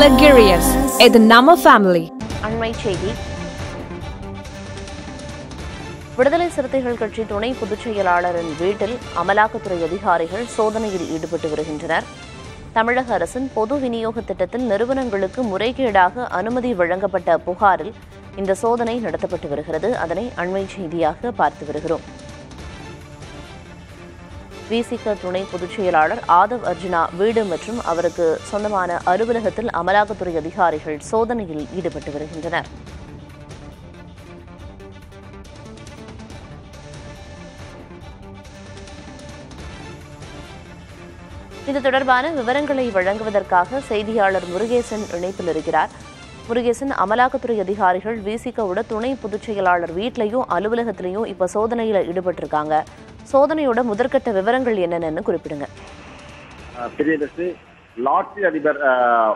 Luxurious. இது நம்ம family அண்மை செய்தி விடுதலை சிறுத்தைகள் கட்சி துணை பொதுச் செயலாளரின் வீட்டில் அமலாக்கத்துறை அதிகாரிகள் சோதனையில் ஈடுபட்டு வருகின்றனர் தமிழக அரசின் பொது விநியோக திட்டத்தில் நிறுவனங்களுக்கு முறைகேடாக அனுமதி வழங்கப்பட்ட புகாரில் இந்த சோதனை நடத்தப்பட்டு வருகிறது அதனை அண்மை செய்தியாக பார்த்து வருகிறோம் விசிக துணை பொதுச் செயலாளர் ஆதவ் அர்ஜுனா வீடு மற்றும் அவருக்கு சொந்தமான அலுவலகத்தில் அமலாக்கத்துறை அதிகாரிகள் சோதனையில் ஈடுபட்டு வருகின்றனர் இது தொடர்பான விவரங்களை வழங்குவதற்காக செய்தியாளர் முருகேசன் இணைப்பில் இருக்கிறார் முருகேசன் அமலாக்கத்துறை அதிகாரிகள் விசிகவோட துணை பொதுச் செயலாளர் வீட்லயும் அலுவலகத்திலையும் இப்ப சோதனையில ஈடுபட்டிருக்காங்க சோதனையோட முதற்கட்ட விவரங்கள் என்னென்னு குறிப்பிடுங்க அஹ் பிரியதர்ஷி லாட்ரி அதிபர் அஹ்,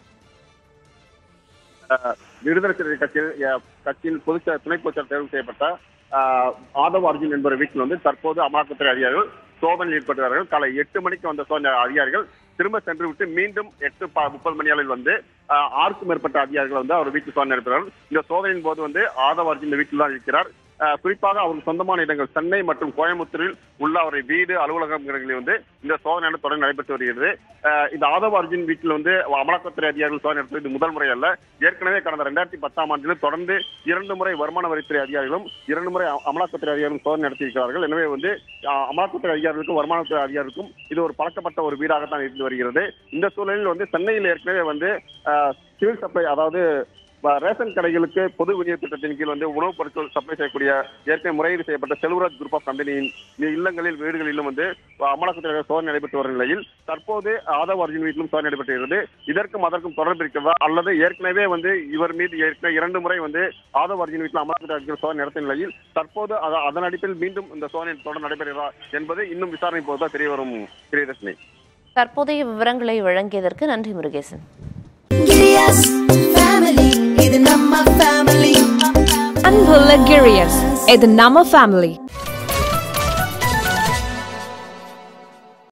அஹ், விடுதலை சிறுத்தை கட்சியில் அஹ், கட்சியின் பொதுச் செயலர், துணை பொதுச் செயலர் தேர்வு செய்யப்பட்ட அஹ், ஆதவ் அர்ஜுன் என்பவர் வீட்டில் வந்து தற்போது அமலாக்கத்துறை அதிகாரிகள் சோதனையில் ஈடுபட்டுள்ளார்கள் காலை எட்டு மணிக்கு வந்த சோதனை அதிகாரிகள் திரும்ப சென்று விட்டு மீண்டும் எட்டு ப- முப்பது மணி அளவில் வந்து அஹ், ஆறுக்கும் மேற்பட்ட அதிகாரிகள் வந்து அவர் வீட்டில் சோதனை நடத்துகிறார்கள் இந்த சோதனையின் போது வந்து ஆதவ் அர்ஜுன் இந்த வீட்டில் தான் இருக்கிறார் அஹ், குறிப்பாக அவருக்கு சொந்தமான இடங்கள் சென்னை மற்றும் கோயம்புத்தூரில் உள்ள அவருடைய வீடு அலுவலகம் இடங்களில் வந்து இந்த சோதனை தொடர்ந்து நடைபெற்று வருகிறது அஹ், இந்த ஆதவ் அர்ஜுன் வீட்டில் வந்து அமலாக்கத்துறை அதிகாரிகள் சோதனை நடத்துவது இது முதல் முறை அல்ல ஏற்கனவே கடந்த ரெண்டாயிரத்தி பத்தாம் ஆண்டில் தொடர்ந்து இரண்டு முறை வருமான வரித்துறை அதிகாரிகளும் இரண்டு முறை அ- அமலாக்கத்துறை அதிகாரிகளும் சோதனை நடத்தியிருக்கிறார்கள் எனவே வந்து அஹ், அமலாக்கத்துறை அதிகாரிகளுக்கும் வருமானத்துறை அதிகாரிகளுக்கும் இது ஒரு பழக்கப்பட்ட ஒரு வீடாகத்தான் இருந்து வருகிறது இந்த சூழலில் வந்து சென்னையில் ஏற்கனவே வந்து அஹ், சிவில் சப்ளை அதாவது வ- ரேஷன் கடைகளுக்கு பொது விநியோக திட்டத்தின் கீழ் வந்து உணவுப் பொருட்கள் சப்ளை செய்யக்கூடிய ஏற்கனவே முறையீடு செய்யப்பட்ட செல்வராஜ் குரூப் ஆஃப் கம்பெனியின் இல்லங்களில் வீடுகளிலும் வந்து அமலாக்கத்துறை சோதனை நடைபெற்று வரும் நிலையில் தற்போது ஆதவ் அர்ஜுன் வீட்டிலும் சோதனை நடைபெற்றுகிறது இதற்கும் அதற்கும் தொடர்பு இருக்கிறதா அல்லது ஏற்கனவே வந்து இவர் மீது ஏற்கனவே இரண்டு முறை வந்து ஆதவ் அர்ஜுன் வீட்டில் அமலாக்கத்துறை அதிகாரிகள் சோதனை நடத்திய நிலையில் தற்போது அத- அதன் அடிப்பில் மீண்டும் இந்த சோதனை தொடர் நடைபெறுகிறதா என்பது இன்னும் விசாரணை போதுதான் தெரிய வரும் பிரியதர்ஷினி தற்போதைய விவரங்களை வழங்கியதற்கு நன்றி முருகேசன் Giddy-us family, இது நம்ம family. அன்பு Luxurious. இது நம்ம ஃபேமிலி